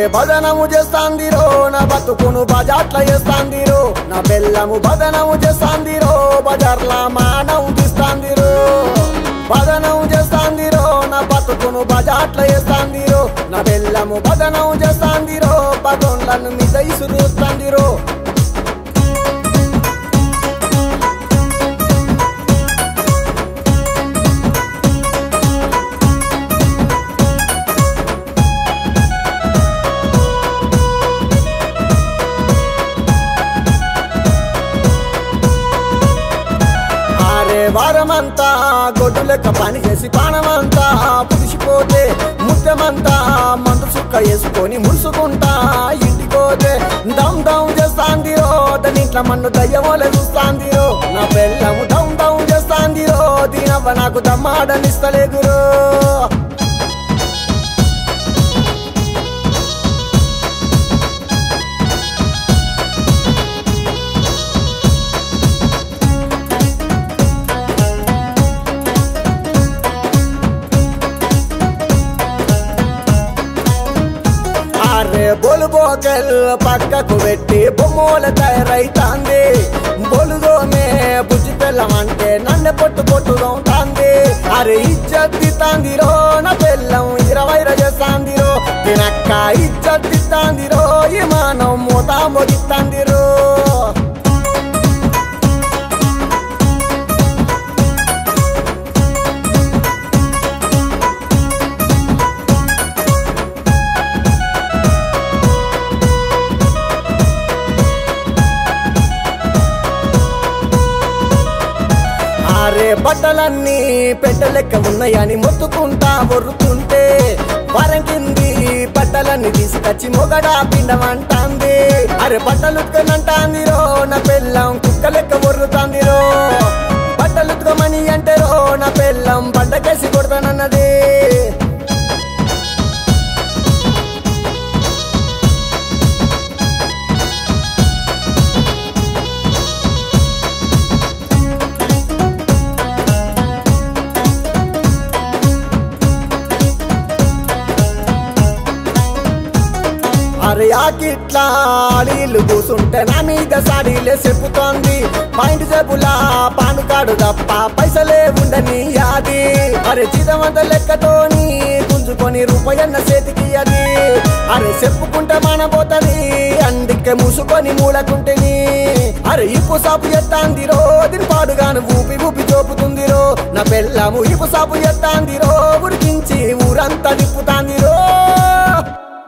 బదనము చేస్తాందిరో నా బతుకును బజాట్ల చేస్తాందిరో నా బెల్లము బదనము చేస్తాందిరో బజార్ల మానవు తీస్తాందిరో బదనం చేస్తాందిరో నా బతుకును బజాట్ల చేస్తాందిరో నా బెల్లము బదనం చేస్తాందిరో బగోన్లను మీద ఇసురుస్తాందిరో ఆరే వారమంతా గొడ్డు లెక్క పని చేసి పానమంతా పులిసిపోతే ముత్యమంతా మందు చుక్క వేసుకొని ముడుచుకుంటా ఇంటికోతే దమ్ దమ్ చేస్తాందిరో దాని ఇంట్లో మన్ను దయ్యమోలే చూస్తాందిరో నా బెల్లము దమ్ దమ్ చేస్తాందిరో దీనవ్వ నాకు దమ్మాడనిస్తలేదురో అరే బొలు బోకల్ పక్కకు పెట్టి బొమ్మల తయారైతాంది బొలుగోమే బుజ్జి పిల్లమంటే నన్ను పొట్టు పొట్టుగా ఉంటాంది అరే ఇజ్జత్తితాందిరో నా పిల్లం ఇరవై చేస్తాందిరో తినక్క ఇజ్జత్తితాందిరో ఈ మానం మూత మోగిస్తాందిరో అరే బట్టలన్నీ పెట్టలెక్క ఉన్నాయని మొత్తుకుంటా ఒర్రుతుంటే వరం కింది బట్టలన్నీ తీసుకొచ్చి మొగడా పిండమంటాంది అరే బట్టలు ఉతుకనంటాందిరో నా పెళ్ళం కుక్క లెక్క ఒర్రుతాందిరో బట్టలు ఉతుకమని అంటారో నా పెళ్ళం బండకేసి కొడతానన్నది అరే ఆకిట్లా నీళ్లు కూసుంటే నా మీద సాడీలే చెప్పుతోంది మైండ్ జబులా పాను కాడు తప్ప పైసలే ఉండని యాది అరే చిదమంత లెక్కతోని గుంజుకొని రూపాయన్న చేతికి అది అరే చెప్పుకుంటే మన పోతది అందుకే మూసుకొని మూలకుంటేని అరే ఇప్పు సాపు ఎత్తాందిరో దీని పాడుగాను ఊపి ఊపి చూపుతుందిరో నా పెళ్ళము ఇప్పు సాపు ఎత్తాందిరో ఉడికించి ఊరంతా తిప్పుతాంది